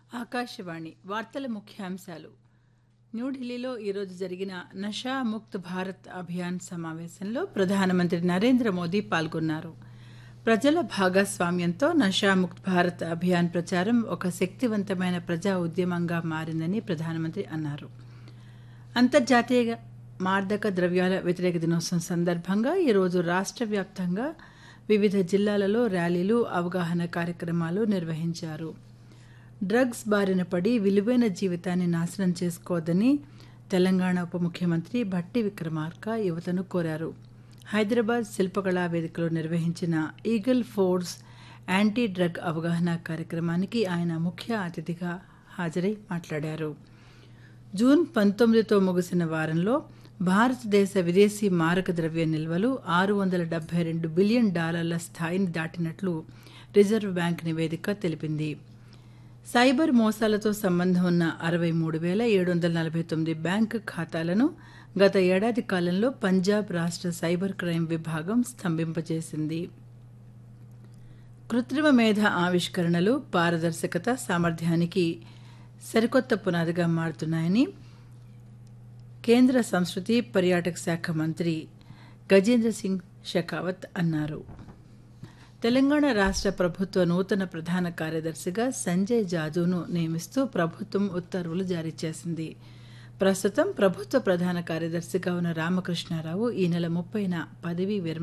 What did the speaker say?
ఆకాశవాణి వార్తల ముఖ్యాంశాలు న్యూఢిల్లీలో ఈరోజు జరిగిన నషా ముక్త్ భారత్ అభియాన్ సమావేశంలో ప్రధానమంత్రి నరేంద్ర మోదీ పాల్గొన్నారు ప్రజల భాగస్వామ్యంతో నషా ముక్త్ భారత్ అభియాన్ ప్రచారం ఒక శక్తివంతమైన ప్రజా ఉద్యమంగా మారిందని ప్రధానమంత్రి అన్నారు అంతర్జాతీయ మాదక ద్రవ్యాల వ్యతిరేక దినోత్సవం సందర్భంగా ఈరోజు రాష్ట్ర వ్యాప్తంగా వివిధ జిల్లాలలో ర్యాలీలు అవగాహన కార్యక్రమాలు నిర్వహించారు డ్రగ్స్ బారిన పడి విలువైన జీవితాన్ని నాశనం చేసుకోవద్దని తెలంగాణ ఉప ముఖ్యమంత్రి భట్టి విక్రమార్క యువతను కోరారు హైదరాబాద్ శిల్పకళా వేదికలో నిర్వహించిన ఈగల్ ఫోర్స్ యాంటీ డ్రగ్ అవగాహన కార్యక్రమానికి ఆయన ముఖ్య అతిథిగా హాజరై మాట్లాడారు జూన్ పంతొమ్మిదితో ముగిసిన వారంలో భారతదేశ విదేశీ మారక ద్రవ్య నిల్వలు ఆరు వందల డెబ్బై రెండు బిలియన్ డాలర్ల స్థాయిని దాటినట్లు రిజర్వ్ బ్యాంక్ నివేదిక తెలిపింది సైబర్ మోసాలతో సంబంధం ఉన్న అరవై మూడు వేల ఏడు వందల నలభై తొమ్మిది బ్యాంకు ఖాతాలను గత ఏడాది కాలంలో పంజాబ్ రాష్ట్ర సైబర్ క్రైమ్ విభాగం స్తంభింపజేసింది కృత్రిమ మేధ ఆవిష్కరణలు పారదర్శకత సామర్థ్యానికి సరికొత్త పునాదిగా మారుతున్నాయని కేంద్ర సంస్కృతి పర్యాటక శాఖ మంత్రి గజేంద్ర సింగ్ షెకావత్ అన్నారు తెలంగాణ రాష్ట్ర ప్రభుత్వ నూతన ప్రధాన కార్యదర్శిగా సంజయ్ జాజును నియమిస్తూ ప్రభుత్వం ఉత్తర్వులు జారీ చేసింది ప్రస్తుతం ప్రభుత్వ ప్రధాన కార్యదర్శిగా ఉన్న రామకృష్ణారావు ఈ నెల ముప్పైన పదవీ విరమణ